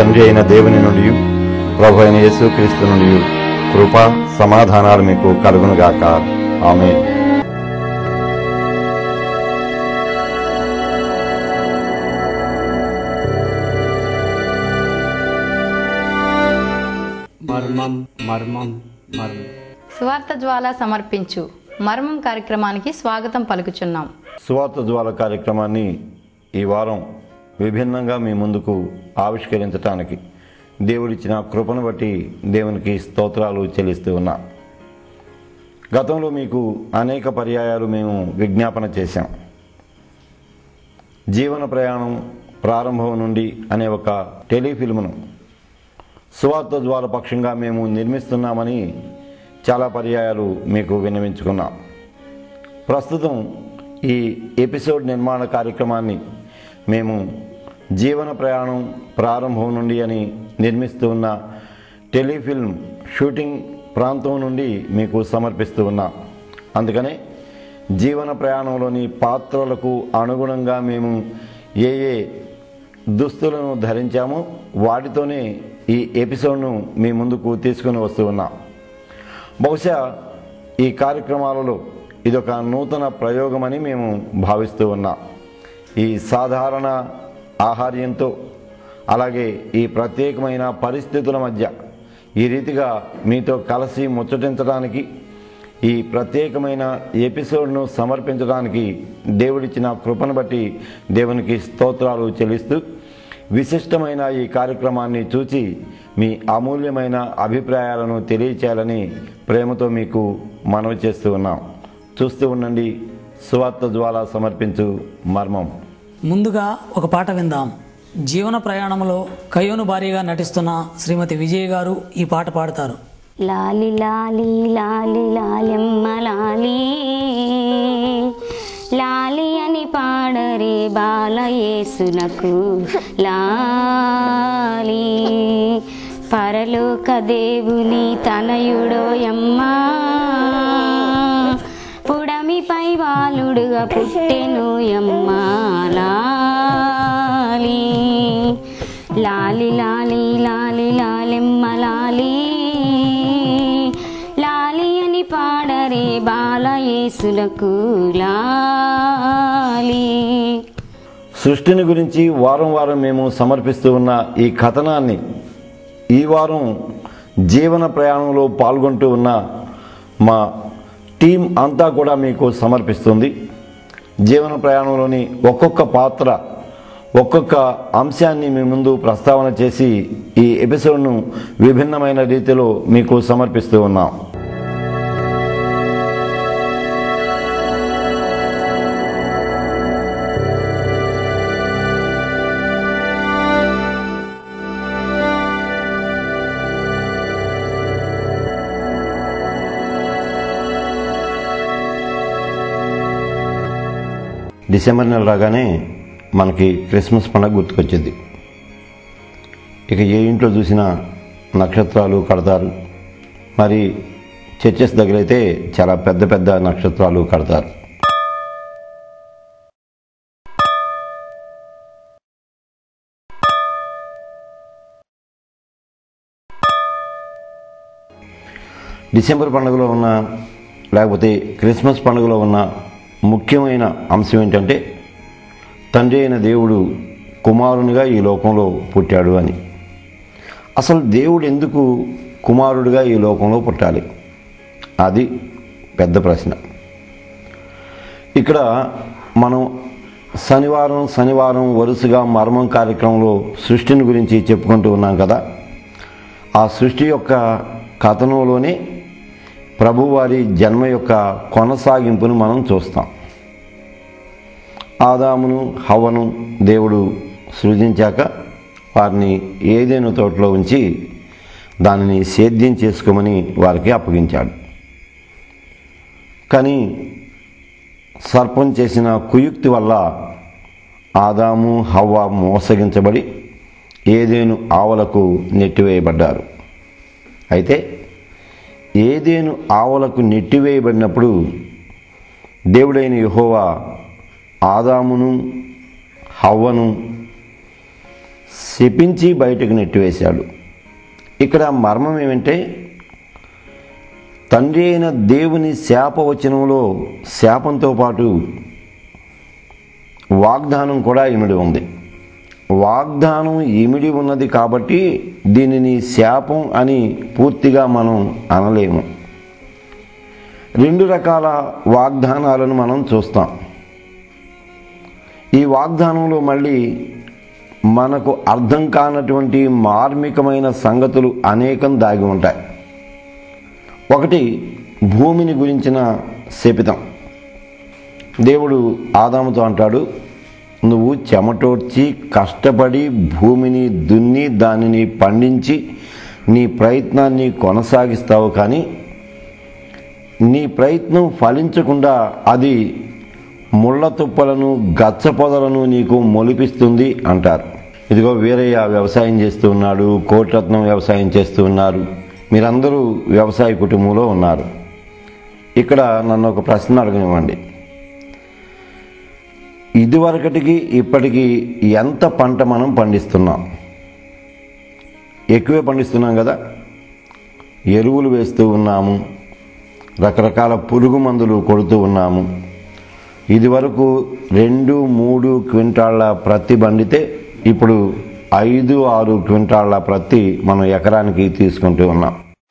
తండ్రి అయిన దేవుని నుండి ప్రభు అయిన యేసుక్రీస్తు నుండి కృప సమాధానాలు మీకు కలుగునుగాక ఆమె మర్మం మర్మం మర్మం సువార్త జ్వాల సమర్పించు మర్మం కార్యక్రమానికి స్వాగతం పలుకుచున్నాం సువార్త జ్వాల కార్యక్రమాన్ని ఈ వారం విభిన్నంగా మీ ముందుకు ఆవిష్కరించడానికి దేవుడిచ్చిన కృపను బట్టి దేవునికి స్తోత్రాలు చెల్లిస్తూ ఉన్నా గతంలో మీకు అనేక పర్యాయాలు మేము విజ్ఞాపన చేశాం జీవన ప్రయాణం ప్రారంభం నుండి అనే ఒక టెలిఫిల్మ్ను సువార్త ద్వార పక్షంగా మేము నిర్మిస్తున్నామని చాలా పర్యాయాలు మీకు విన్నవించుకున్నాం ప్రస్తుతం ఈ ఎపిసోడ్ నిర్మాణ కార్యక్రమాన్ని మేము జీవన ప్రయాణం ప్రారంభం నుండి అని నిర్మిస్తూ ఉన్న టెలిఫిల్మ్ షూటింగ్ ప్రాంతం నుండి మీకు సమర్పిస్తూ ఉన్నా అందుకనే జీవన ప్రయాణంలోని పాత్రలకు అనుగుణంగా మేము ఏ ఏ దుస్తులను ధరించామో వాటితోనే ఈ ఎపిసోడ్ను మీ ముందుకు తీసుకుని వస్తూ ఉన్నాం బహుశా ఈ కార్యక్రమాలలో ఇదొక నూతన ప్రయోగమని మేము భావిస్తూ ఉన్నాం ఈ సాధారణ ఆహార్యంతో అలాగే ఈ ప్రత్యేకమైన పరిస్థితుల మధ్య ఈ రీతిగా మీతో కలిసి ముచ్చటించడానికి ఈ ప్రత్యేకమైన ఎపిసోడ్ను సమర్పించడానికి దేవుడిచ్చిన కృపను బట్టి దేవునికి స్తోత్రాలు చెల్లిస్తూ విశిష్టమైన ఈ కార్యక్రమాన్ని చూచి మీ అమూల్యమైన అభిప్రాయాలను తెలియచేయాలని ప్రేమతో మీకు మనవి చేస్తూ ఉన్నాం చూస్తూ ఉండండి సువార్త జ్వాల సమర్పించు మర్మం ముందుగా ఒక పాట విందాం జీవన ప్రయాణంలో కయోను భార్యగా నటిస్తున్న శ్రీమతి విజయ్ గారు ఈ పాట పాడతారు లాలి లాలి లాలి లాలెమ్మ లాలి లాలి అని పాడరే బాలయేసునకు లాలి పరలోక దేవుని తనయుడోయమ్మా పుడమిపై వాలుడుగా పుట్టెను యమ్మా లాలి లాలి లాలి లాలి లాలెమ్మ లాలి లాలి అని పాడరే బాలయేసులకు లాలి సృష్టిని గురించి వారం వారం మేము సమర్పిస్తూ ఉన్న ఈ కథనాన్ని ఈ వారం జీవన ప్రయాణంలో పాల్గొంటూ ఉన్న మా టీం అంతా కూడా మీకు సమర్పిస్తుంది జీవన ప్రయాణంలోని ఒక్కొక్క పాత్ర ఒక్కొక్క అంశాన్ని మీ ముందు ప్రస్తావన చేసి ఈ ఎపిసోడ్ను విభిన్నమైన రీతిలో మీకు సమర్పిస్తూ ఉన్నాం డిసెంబర్ నెల రాగానే మనకి క్రిస్మస్ పండుగ గుర్తుకొచ్చింది ఇక ఏ ఇంట్లో చూసినా నక్షత్రాలు కడతారు మరి చర్చెస్ దగ్గర అయితే చాలా పెద్ద పెద్ద నక్షత్రాలు కడతారు డిసెంబర్ పండుగలో ఉన్న లేకపోతే క్రిస్మస్ పండుగలో ఉన్న ముఖ్యమైన అంశం ఏంటంటే తండ్రి అయిన దేవుడు కుమారునిగా ఈ లోకంలో పుట్టాడు అని అసలు దేవుడు ఎందుకు కుమారుడిగా ఈ లోకంలో పుట్టాలి అది పెద్ద ప్రశ్న ఇక్కడ మనం శనివారం శనివారం వరుసగా మర్మం కార్యక్రమంలో సృష్టిని గురించి చెప్పుకుంటూ ఉన్నాం కదా ఆ సృష్టి యొక్క కథనంలోనే ప్రభువారి జన్మ యొక్క కొనసాగింపును మనం చూస్తాం ఆదామును హవ్వను దేవుడు సృజించాక వారిని ఏదైనా తోటలో ఉంచి దానిని సేద్యం చేసుకోమని వారికి అప్పగించాడు కానీ సర్పం చేసిన కుయుక్తి వల్ల ఆదాము హవ్వ మోసగించబడి ఏదేను ఆవలకు నెట్టివేయబడ్డారు అయితే ఏదేను ఆవలకు నెట్టివేయబడినప్పుడు దేవుడైన యెహోవా ఆదామును హవ్వను శపించి బయటకు నెట్టివేశాడు ఇక్కడ మర్మం ఏమంటే తండ్రి అయిన దేవుని శాపవచనంలో శాపంతో పాటు వాగ్దానం కూడా ఇమిడి ఉంది వాగ్దానం ఇమిడి ఉన్నది కాబట్టి దీనిని శాపం అని పూర్తిగా మనం అనలేము రెండు రకాల వాగ్దానాలను మనం చూస్తాం ఈ వాగ్దానంలో మళ్ళీ మనకు అర్థం కానటువంటి మార్మికమైన సంగతులు అనేకం దాగి ఉంటాయి ఒకటి భూమిని గురించిన శపితం దేవుడు ఆదాముతో అంటాడు నువ్వు చెమటోడ్చి కష్టపడి భూమిని దున్ని దానిని పండించి నీ ప్రయత్నాన్ని కొనసాగిస్తావు కానీ నీ ప్రయత్నం ఫలించకుండా అది ముళ్ళ తుప్పలను గచ్చ పొదలను నీకు మొలిపిస్తుంది అంటారు ఇదిగో వీరయ్య వ్యవసాయం చేస్తూ ఉన్నాడు కోటరత్నం వ్యవసాయం చేస్తూ ఉన్నారు మీరందరూ వ్యవసాయ కుటుంబంలో ఉన్నారు ఇక్కడ నన్ను ఒక ప్రశ్న అడగనివ్వండి ఇదివరకటికి ఇప్పటికి ఎంత పంట మనం పండిస్తున్నాం ఎక్కువే పండిస్తున్నాం కదా ఎరువులు వేస్తూ ఉన్నాము రకరకాల పురుగు మందులు కొడుతూ ఉన్నాము ఇదివరకు రెండు మూడు క్వింటాళ్ళ ప్రతి బండితే ఇప్పుడు ఐదు ఆరు క్వింటాళ్ళ ప్రతి మనం ఎకరానికి తీసుకుంటూ ఉన్నాం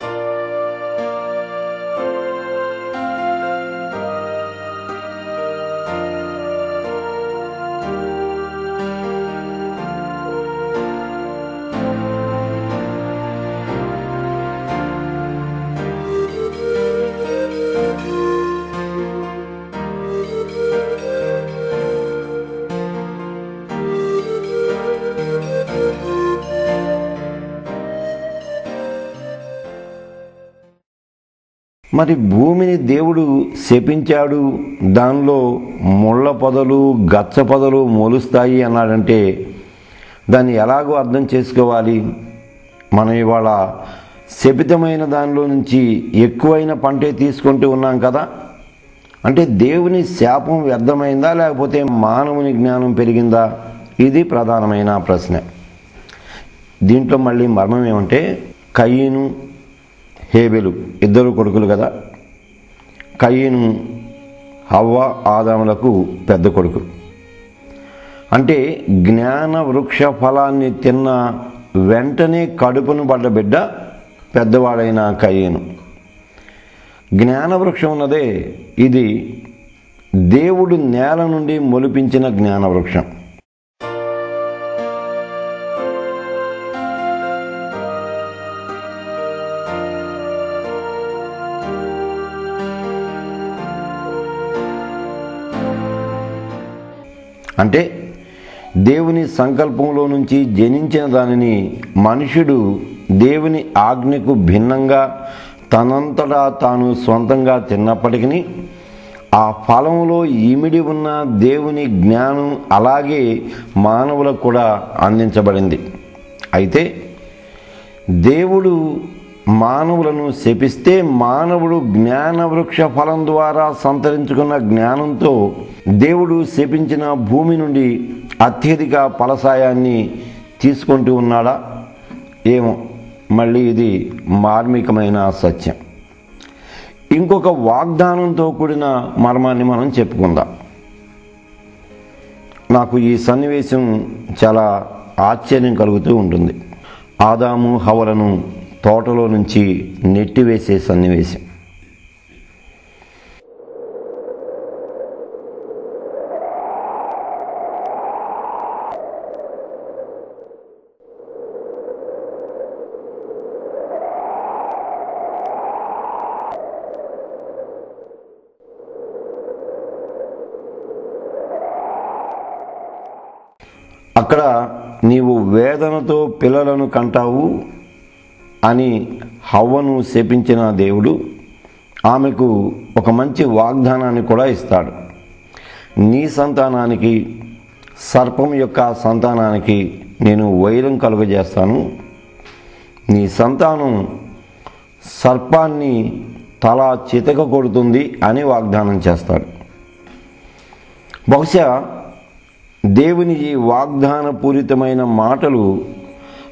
మరి భూమిని దేవుడు శపించాడు దానిలో ముళ్ళ పొదలు గచ్చ పొదలు మొలుస్తాయి అన్నాడంటే దాన్ని ఎలాగో అర్థం చేసుకోవాలి మనం ఇవాళ శపితమైన దానిలో నుంచి ఎక్కువైన పంటే తీసుకుంటూ ఉన్నాం కదా అంటే దేవుని శాపం వ్యర్థమైందా లేకపోతే మానవుని జ్ఞానం పెరిగిందా ఇది ప్రధానమైన ప్రశ్న దీంట్లో మళ్ళీ మర్మం ఏమంటే కయ్యను హేబెలు ఇద్దరు కొడుకులు కదా కయ్యను హవ్వ ఆదాములకు పెద్ద కొడుకు అంటే జ్ఞాన వృక్ష ఫలాన్ని తిన్న వెంటనే కడుపును పడ్డ బిడ్డ పెద్దవాడైన కయ్యను జ్ఞాన వృక్షం ఉన్నదే ఇది దేవుడు నేల నుండి మొలిపించిన జ్ఞాన వృక్షం అంటే దేవుని సంకల్పంలో నుంచి జనించిన దానిని మనుషుడు దేవుని ఆజ్ఞకు భిన్నంగా తనంతటా తాను సొంతంగా తిన్నప్పటికీ ఆ ఫలంలో ఇమిడి ఉన్న దేవుని జ్ఞానం అలాగే మానవులకు కూడా అందించబడింది అయితే దేవుడు మానవులను శపిస్తే మానవుడు జ్ఞాన వృక్ష ఫలం ద్వారా సంతరించుకున్న జ్ఞానంతో దేవుడు శపించిన భూమి నుండి అత్యధిక ఫలసాయాన్ని తీసుకుంటూ ఉన్నాడా ఏమో మళ్ళీ ఇది మార్మికమైన సత్యం ఇంకొక వాగ్దానంతో కూడిన మర్మాన్ని మనం చెప్పుకుందాం నాకు ఈ సన్నివేశం చాలా ఆశ్చర్యం కలుగుతూ ఉంటుంది ఆదాము హవలను తోటలో నుంచి నెట్టివేసే సన్నివేశం అక్కడ నీవు వేదనతో పిల్లలను కంటావు అని హవ్వను శపించిన దేవుడు ఆమెకు ఒక మంచి వాగ్దానాన్ని కూడా ఇస్తాడు నీ సంతానానికి సర్పం యొక్క సంతానానికి నేను వైరం కలుగజేస్తాను నీ సంతానం సర్పాన్ని తల చితక కొడుతుంది అని వాగ్దానం చేస్తాడు బహుశా దేవుని ఈ వాగ్దాన పూరితమైన మాటలు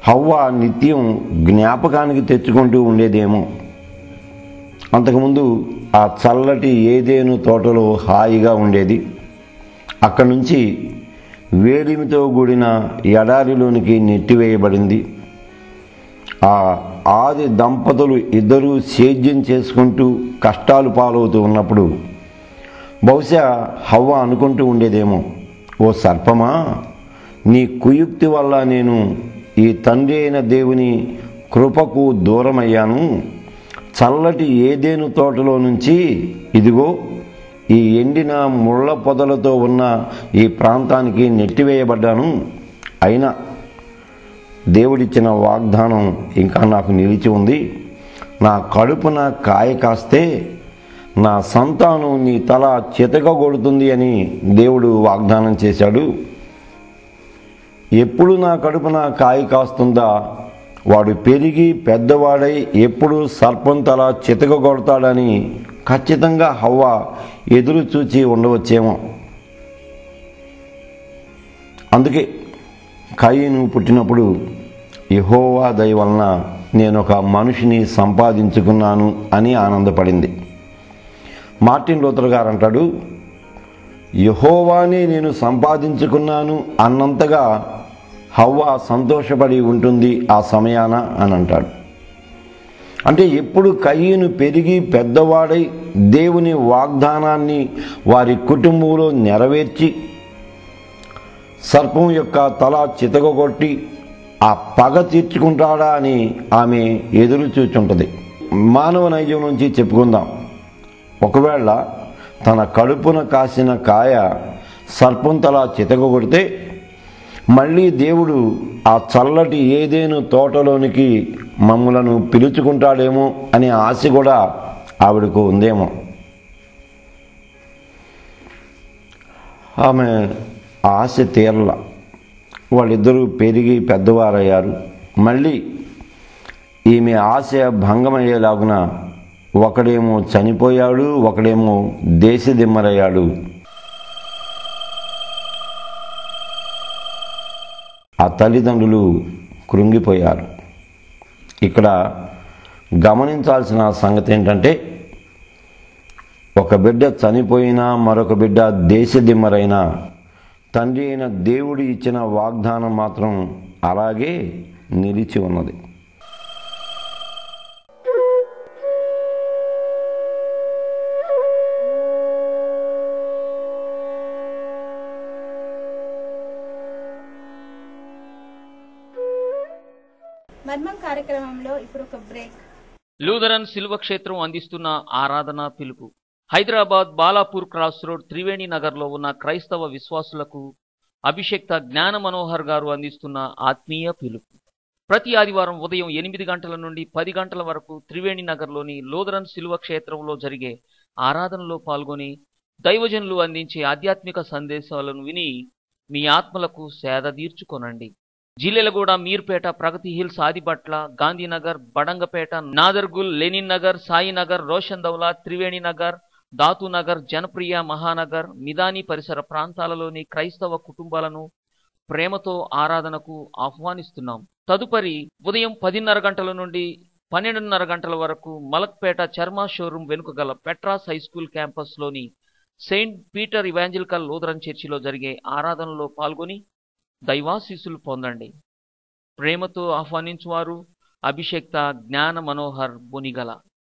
హవ్వ నిత్యం జ్ఞాపకానికి తెచ్చుకుంటూ ఉండేదేమో అంతకుముందు ఆ చల్లటి ఏదేను తోటలో హాయిగా ఉండేది అక్కడి నుంచి వేడిమితో కూడిన ఎడారిలోనికి నెట్టివేయబడింది ఆ ఆది దంపతులు ఇద్దరూ సేద్యం చేసుకుంటూ కష్టాలు పాలవుతూ ఉన్నప్పుడు బహుశా హవ్వ అనుకుంటూ ఉండేదేమో ఓ సర్పమా నీ కుయుక్తి వల్ల నేను ఈ తండ్రి అయిన దేవుని కృపకు దూరమయ్యాను చల్లటి ఏదేను తోటలో నుంచి ఇదిగో ఈ ఎండిన ముళ్ళ పొదలతో ఉన్న ఈ ప్రాంతానికి నెట్టివేయబడ్డాను అయినా దేవుడిచ్చిన వాగ్దానం ఇంకా నాకు నిలిచి ఉంది నా కడుపున కాయ కాస్తే నా సంతానం నీ తల చితకగొడుతుంది అని దేవుడు వాగ్దానం చేశాడు ఎప్పుడు నా కడుపున కాయ కాస్తుందా వాడు పెరిగి పెద్దవాడై ఎప్పుడు సర్పం తల చితకగొడతాడని ఖచ్చితంగా హవ్వ ఎదురు చూచి ఉండవచ్చేమో అందుకే కయ్యను పుట్టినప్పుడు యహోవా దయ వలన నేను ఒక మనిషిని సంపాదించుకున్నాను అని ఆనందపడింది మార్టిన్ లూథర్ గారు అంటాడు యహోవానే నేను సంపాదించుకున్నాను అన్నంతగా హవ్వ సంతోషపడి ఉంటుంది ఆ సమయాన అని అంటాడు అంటే ఎప్పుడు కయ్యను పెరిగి పెద్దవాడై దేవుని వాగ్దానాన్ని వారి కుటుంబంలో నెరవేర్చి సర్పం యొక్క తల చితగొట్టి ఆ పగ తీర్చుకుంటాడా అని ఆమె ఎదురు చూచుంటుంది మానవ నైజం నుంచి చెప్పుకుందాం ఒకవేళ తన కడుపున కాసిన కాయ సర్పం తల చితగొడితే మళ్ళీ దేవుడు ఆ చల్లటి ఏదేను తోటలోనికి మమ్మలను పిలుచుకుంటాడేమో అనే ఆశ కూడా ఆవిడకు ఉందేమో ఆమె ఆశ తీరల వాళ్ళిద్దరూ పెరిగి పెద్దవారయ్యారు మళ్ళీ ఈమె ఆశ భంగమయ్యేలాగున ఒకడేమో చనిపోయాడు ఒకడేమో దేశదిమ్మరయ్యాడు ఆ తల్లిదండ్రులు కృంగిపోయారు ఇక్కడ గమనించాల్సిన సంగతి ఏంటంటే ఒక బిడ్డ చనిపోయినా మరొక బిడ్డ దేశదిమ్మరైనా తండ్రి అయిన దేవుడు ఇచ్చిన వాగ్దానం మాత్రం అలాగే నిలిచి ఉన్నది మర్మం కార్యక్రమంలో ఇప్పుడు ఒక బ్రేక్ లూథరన్ శిల్వ క్షేత్రం అందిస్తున్న ఆరాధన పిలుపు హైదరాబాద్ బాలాపూర్ క్రాస్ రోడ్ త్రివేణి నగర్లో ఉన్న క్రైస్తవ విశ్వాసులకు అభిషక్త జ్ఞాన మనోహర్ గారు అందిస్తున్న ఆత్మీయ పిలుపు ప్రతి ఆదివారం ఉదయం ఎనిమిది గంటల నుండి పది గంటల వరకు త్రివేణి నగర్లోని లూథరన్ శిల్వ క్షేత్రంలో జరిగే ఆరాధనలో పాల్గొని దైవజనులు అందించే ఆధ్యాత్మిక సందేశాలను విని మీ ఆత్మలకు సేద తీర్చుకొనండి జిల్లెలగూడ మీర్పేట ప్రగతి హిల్స్ ఆదిబట్ల గాంధీనగర్ బడంగపేట నాదర్గుల్ లెనిన్ నగర్ సాయినగర్ రోషన్ దౌలా త్రివేణి నగర్ దాతునగర్ జనప్రియ మహానగర్ మిదాని పరిసర ప్రాంతాలలోని క్రైస్తవ కుటుంబాలను ప్రేమతో ఆరాధనకు ఆహ్వానిస్తున్నాం తదుపరి ఉదయం పదిన్నర గంటల నుండి పన్నెండున్నర గంటల వరకు మలక్పేట చర్మా షోరూం వెనుక గల పెట్రాస్ హై స్కూల్ క్యాంపస్లోని సెయింట్ పీటర్ ఇవాంజలికల్ లూథరన్ చర్చిలో జరిగే ఆరాధనలో పాల్గొని దైవాశీస్సులు పొందండి ప్రేమతో ఆహ్వానించువారు అభిషక్త జ్ఞాన మనోహర్ బొనిగల